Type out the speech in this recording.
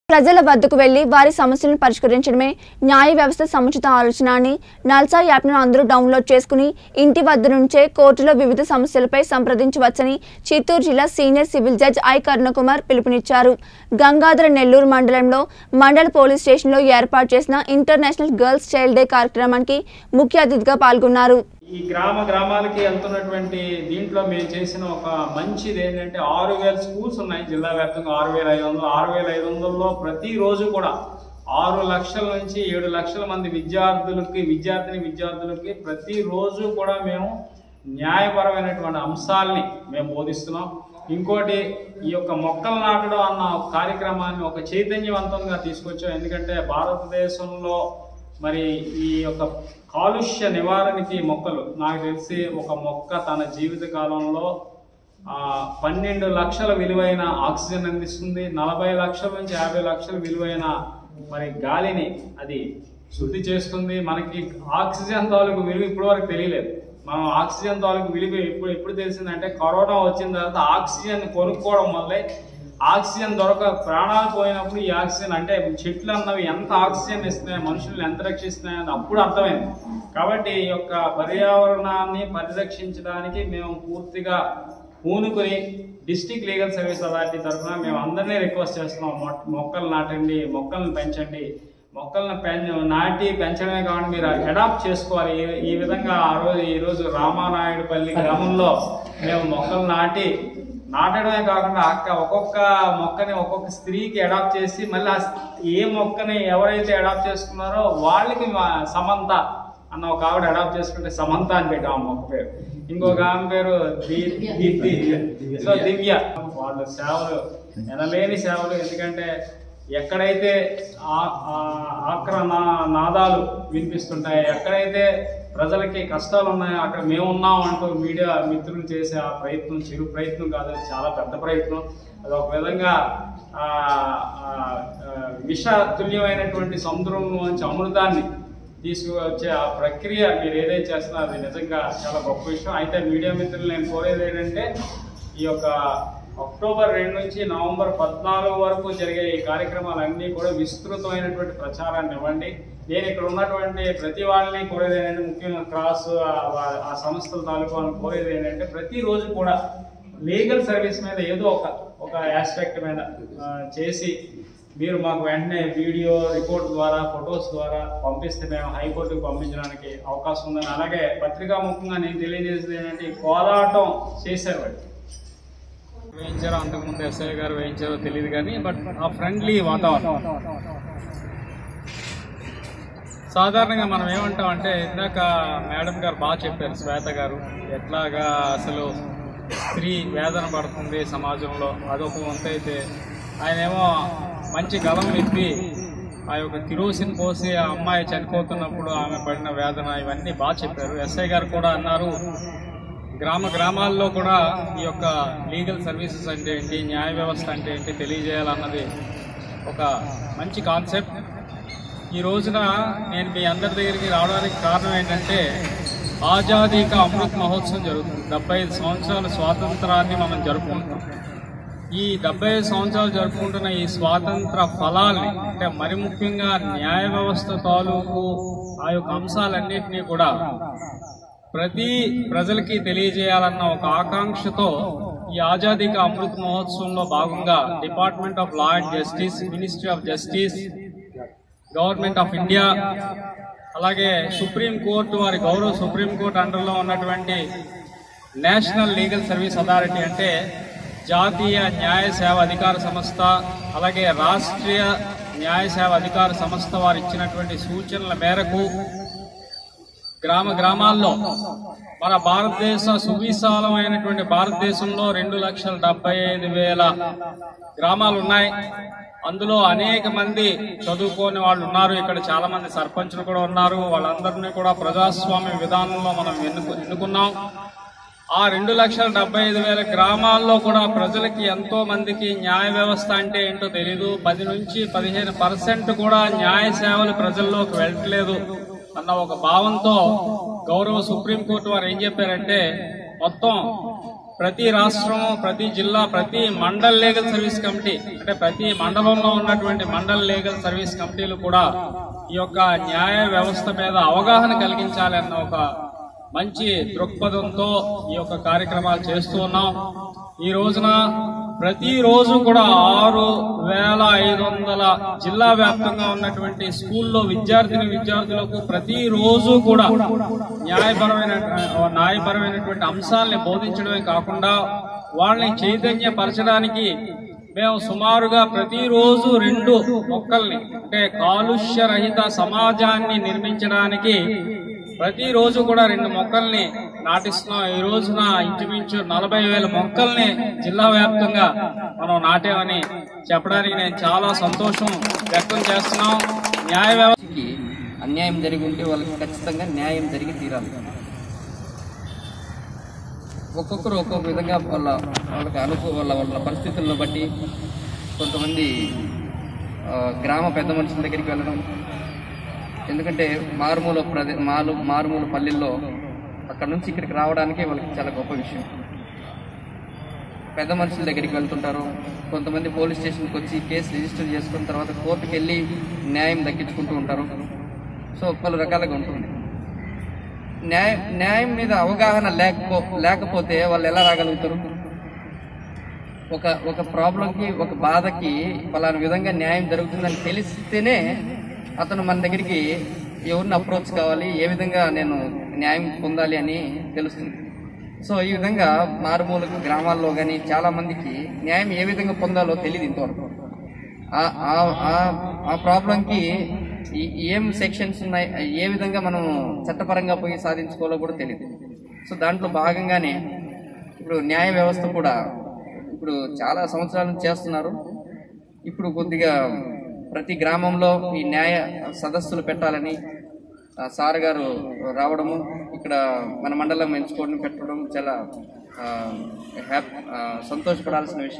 ప్రజల వద్దకు వెళ్లి వారి సమస్యలను పరిష్కరించడమే న్యాయ వ్యవస్థ సముచిత ఆలోచన అని నల్సా యాప్ను అందరూ డౌన్లోడ్ చేసుకుని ఇంటి వద్ద నుంచే కోర్టులో వివిధ సమస్యలపై సంప్రదించవచ్చని చిత్తూరు జిల్లా senior civil judge I Karunakumar పిలుపునిచ్చారు గంగాధర నెల్లూరు మండలంలో మండల పోలీస్ స్టేషన్లో ఏర్పాటు చేసిన ఇంటర్నేషనల్ గర్ల్స్ చైల్డ్ డే కార్యక్రమానికి ముఖ్య అతిథిగా పాల్గొన్నారు ఈ గ్రామ గ్రామాలకి వెళ్తున్నటువంటి దీంట్లో మేము చేసిన ఒక మంచిది ఏంటంటే ఆరు వేల స్కూల్స్ ఉన్నాయి జిల్లా వ్యాప్తంగా ఆరు వేల ఐదు వందలు ఆరు వేల ఐదు వందల్లో ప్రతిరోజు కూడా ఆరు లక్షల నుంచి ఏడు లక్షల మంది విద్యార్థులకి విద్యార్థిని విద్యార్థులకి ప్రతిరోజు కూడా మేము న్యాయపరమైనటువంటి అంశాలని మేము బోధిస్తున్నాం ఇంకోటి ఈ యొక్క మొక్కలు నాటడం అన్న ఒక కార్యక్రమాన్ని ఒక చైతన్యవంతంగా తీసుకొచ్చాం ఎందుకంటే భారతదేశంలో మరి ఈ యొక్క కాలుష్య నివారణకి మొక్కలు నాకు తెలిసి ఒక మొక్క తన జీవిత కాలంలో ఆ, పన్నెండు లక్షల విలువైన ఆక్సిజన్ అందిస్తుంది నలభై లక్షల నుంచి యాభై లక్షల విలువైన మరి గాలిని అది శుద్ధి చేస్తుంది మనకి ఆక్సిజన్ తాలూకు విలువ ఇప్పటివరకు తెలియలేదు మనం ఆక్సిజన్ తాలూకు విలువ ఎప్పుడు ఎప్పుడు తెలిసిందంటే కరోనా వచ్చిన తర్వాత ఆక్సిజన్ కొనుక్కోవడం వల్లే ఆక్సిజన్ దొరక ప్రాణాలు పోయినప్పుడు ఈ ఆక్సిజన్ అంటే చెట్లు అన్నవి ఎంత ఆక్సిజన్ ఇస్తున్నాయి మనుషుల్ని ఎంత రక్షిస్తున్నాయి అని అప్పుడు అర్థమైంది కాబట్టి ఈ యొక్క పర్యావరణాన్ని పరిరక్షించడానికి మేము పూర్తిగా పూనుకొని డిస్టిక్ లీగల్ సర్వీస్ అథారిటీ తరఫున మేము అందరినీ రిక్వెస్ట్ చేస్తున్నాం మొ- మొక్కలు నాటండి మొక్కలను పెంచండి మొక్కలను పెంచ నాటి పెంచడమే కాకుండా మీరు అడాప్ట్ చేసుకోవాలి ఈ- ఈ విధంగా ఆ రోజు ఈ రోజు రామానాయుడుపల్లి గ్రామంలో మేము మొక్కలు నాటి నాటడమే కాకుండా అక్క ఒక్కొక్క మొక్కని ఒక్కొక్క స్త్రీకి అడాప్ట్ చేసి మళ్ళీ ఆ ఏ మొక్కని ఎవరైతే అడాప్ట్ చేసుకున్నారో వాళ్ళకి మా- సమంత అన్న ఒక ఆవిడ అడాప్ట్ చేసుకుంటే సమంత అని పెట్టాం ఆ మొక్క పేరు ఇంకొక ఆమె పేరు దీ- దీప్తి సో దివ్య వాళ్ళ సేవలు ఎనలేని సేవలు ఎందుకంటే ఎక్కడైతే ఆ- ఆ- ఆక్ర నా- నాదాలు వినిపిస్తుంటాయి ఎక్కడైతే ప్రజలకి కష్టాలు ఉన్నాయో అక్కడ మేము ఉన్నాం అంటూ మీడియా మిత్రులు చేసే ఆ ప్రయత్నం చిరు ప్రయత్నం కాదు అది చాలా పెద్ద ప్రయత్నం అది ఒక విధంగా ఆ, ఆ, ఆ, విష తుల్యమైనటువంటి సముద్రంలోంచి అమృతాన్ని తీసుకువచ్చే ఆ ప్రక్రియ మీరు ఏదైతే చేస్తున్నారో అది నిజంగా చాలా గొప్ప విషయం అయితే మీడియా మిత్రులు నేను కోరేది ఏంటంటే ఈ యొక్క అక్టోబర్ రెండు నుంచి నవంబర్ పద్నాలుగు వరకు జరిగే ఈ కార్యక్రమాలన్నీ కూడా విస్తృతమైనటువంటి ప్రచారాన్ని ఇవ్వండి నేను ఇక్కడ ఉన్నటువంటి ప్రతి వాళ్ళని కోరేది ఏంటంటే ముఖ్యంగా క్రాస్ ఆ- ఆ- ఆ సంస్థల తాలూకు వాళ్ళని కోరేది ఏంటంటే ప్రతిరోజు కూడా లీగల్ సర్వీస్ మీద ఏదో ఒక ఒక ఆస్పెక్ట్ మీద ఆ, చేసి మీరు మాకు వెంటనే వీడియో రిపోర్ట్ ద్వారా ఫొటోస్ ద్వారా పంపిస్తే మేము హైకోర్టుకు పంపించడానికి అవకాశం ఉందని అలాగే పత్రికా ముఖంగా నేను తెలియజేసేది ఏంటంటే ఈ పోరాటం చేశారు వాళ్ళు వేయించారో అంతకుముందు ఎస్ఐ గారు వేయించారో తెలియదు కానీ బట్ ఆ ఫ్రెండ్లీ వాతావరణం సాధారణంగా మనం ఏమంటాం అంటే ఇందాక మేడం గారు బాగా చెప్పారు శ్వేత గారు ఎట్లాగా అసలు స్త్రీ వేదన పడుతుంది సమాజంలో అదొక వంత అయితే ఆయన ఏమో మంచి గలం విప్పి ఆ యొక్క కిరోసిన్ పోసి ఆ అమ్మాయి చనిపోతున్నప్పుడు ఆమె పడిన వేదన ఇవన్నీ బాగా చెప్పారు ఎస్ఐ గారు కూడా అన్నారు గ్రామ గ్రామాల్లో కూడా ఈ యొక్క లీగల్ సర్వీసెస్ అంటే ఏంటి న్యాయ వ్యవస్థ అంటే ఏంటి తెలియజేయాలన్నది ఒక మంచి కాన్సెప్ట్ ఈ రోజున నేను మీ అందరి దగ్గరికి రావడానికి కారణం ఏంటంటే ఆజాదీ కా అమృత్ మహోత్సవం జరుగుతుంది డెబ్బై ఐదు సంవత్సరాల స్వాతంత్రాన్ని మనం జరుపుకుంటాం ఈ డెబ్బై ఐదు సంవత్సరాలు జరుపుకుంటున్న ఈ స్వాతంత్ర ఫలాల్ని అంటే మరి ముఖ్యంగా న్యాయ వ్యవస్థ తాలూకు ఆ యొక్క అంశాలన్నింటినీ కూడా ప్రతి ప్రజలకి తెలియజేయాలన్న ఒక ఆకాంక్షతో ఈ ఆజాదీ కా అమృత్ మహోత్సవంలో భాగంగా department of law and justice ministry of justice government of India అలాగే సుప్రీం కోర్టు వారి గౌరవ సుప్రీం కోర్టు అండర్లో ఉన్నటువంటి నేషనల్ లీగల్ సర్వీస్ అథారిటీ అంటే జాతీయ న్యాయ సేవ అధికార సంస్థ అలాగే రాష్ట్రీయ న్యాయ సేవ అధికార సంస్థ వారు ఇచ్చినటువంటి సూచనల మేరకు గ్రామ గ్రామాల్లో మన భారతదేశ సువిశాలమైనటువంటి భారతదేశంలో రెండు లక్షల డెబ్బై ఐదు వేల గ్రామాలు ఉన్నాయి అందులో అనేక మంది చదువుకోని వాళ్ళు ఉన్నారు ఇక్కడ చాలా మంది సర్పంచులు కూడా ఉన్నారు వాళ్ళందరినీ కూడా ప్రజాస్వామ్య విధానంలో మనం ఎన్నుకు ఎన్నుకున్నాం ఆ రెండు లక్షల డెబ్బై ఐదు వేల గ్రామాల్లో కూడా ప్రజలకి ఎంతో మందికి న్యాయ వ్యవస్థ అంటే ఏంటో తెలీదు పది నుంచి పదిహేను పర్సెంట్ కూడా న్యాయ సేవలు ప్రజల్లోకి వెళ్ళట్లేదు అన్న ఒక భావంతో గౌరవ సుప్రీంకోర్టు వారు ఏం చెప్పారంటే మొత్తం ప్రతి రాష్ట్రం ప్రతి జిల్లా ప్రతి మండల్ లీగల్ సర్వీస్ కమిటీ అంటే ప్రతి మండలంలో ఉన్నటువంటి మండల్ లీగల్ సర్వీస్ కమిటీలు కూడా ఈ యొక్క న్యాయ వ్యవస్థ మీద అవగాహన కలిగించాలన్న ఒక మంచి దృక్పథంతో ఈ యొక్క కార్యక్రమాలు చేస్తూ ఉన్నాం ఈ రోజున ప్రతిరోజు కూడా ఆరు వేల ఐదు వందల జిల్లా వ్యాప్తంగా ఉన్నటువంటి స్కూల్లో విద్యార్థిని విద్యార్థులకు ప్రతిరోజు కూడా న్యాయపరమైన న్యాయపరమైనటువంటి అంశాలని బోధించడమే కాకుండా వాళ్ళని చైతన్యపరచడానికి మేము సుమారుగా ప్రతిరోజు రెండు మొక్కల్ని అంటే కాలుష్య రహిత సమాజాన్ని నిర్మించడానికి ప్రతిరోజు కూడా రెండు మొక్కల్ని నాటిస్తున్నాం ఈ రోజున ఇంచుమించు నలభై వేల మొక్కల్ని జిల్లా వ్యాప్తంగా మనం నాటామని చెప్పడానికి నేను చాలా సంతోషం వ్యక్తం చేస్తున్నాం న్యాయ వ్యవస్థ కి అన్యాయం జరిగి ఉంటే వాళ్ళకి ఖచ్చితంగా న్యాయం జరిగి తీరాలి ఒక్కొక్కరు ఒక్కొక్క విధంగా వాళ్ళ వాళ్ళకి అనుకూ వాళ్ళ వాళ్ళ పరిస్థితులను బట్టి కొంతమంది ఆ, గ్రామ పెద్ద మనుషుల దగ్గరికి వెళ్ళడం ఎందుకంటే మారుమూల ప్రదే మారు మారుమూల పల్లెల్లో అక్కడ నుంచి ఇక్కడికి రావడానికి వాళ్ళకి చాలా గొప్ప విషయం పెద్ద మనుషుల దగ్గరికి వెళ్తుంటారు కొంతమంది పోలీస్ స్టేషన్కి వచ్చి కేసు రిజిస్టర్ చేసుకున్న తర్వాత కోర్టుకి వెళ్ళి న్యాయం దక్కించుకుంటూ ఉంటారు సో పలు రకాలుగా ఉంటుంది న్యాయం న్యాయం మీద అవగాహన లేకపో లేకపోతే వాళ్ళు ఎలా రాగలుగుతారు ఒక ఒక ప్రాబ్లంకి ఒక బాధకి పలానా విధంగా న్యాయం జరుగుతుందని తెలిస్తేనే అతను మన దగ్గరికి ఎవరిని అప్రోచ్ కావాలి ఏ విధంగా నేను న్యాయం పొందాలి అని తెలుస్తుంది సో ఈ విధంగా మారుమూల గ్రామాల్లో కానీ చాలా మందికి న్యాయం ఏ విధంగా పొందాలో తెలియదు ఇంతవరకు ఆ- ఆ- ఆ- ఆ ప్రాబ్లంకి ఈ- ఏం సెక్షన్స్ ఉన్నాయి ఏ విధంగా మనం చట్టపరంగా పోయి సాధించుకోవాలో కూడా తెలియదు సో దాంట్లో భాగంగానే ఇప్పుడు న్యాయ వ్యవస్థ కూడా ఇప్పుడు చాలా సంవత్సరాల నుంచి చేస్తున్నారు ఇప్పుడు కొద్దిగా ప్రతి గ్రామంలో ఈ న్యాయ సదస్సులు పెట్టాలని ఆ, సార్ గారు రావడము ఇక్కడ మన మండలం ఎంచుకోవడం పెట్టడం చాలా ఆ, హ్యాపీ ఆ, సంతోషపడాల్సిన విషయం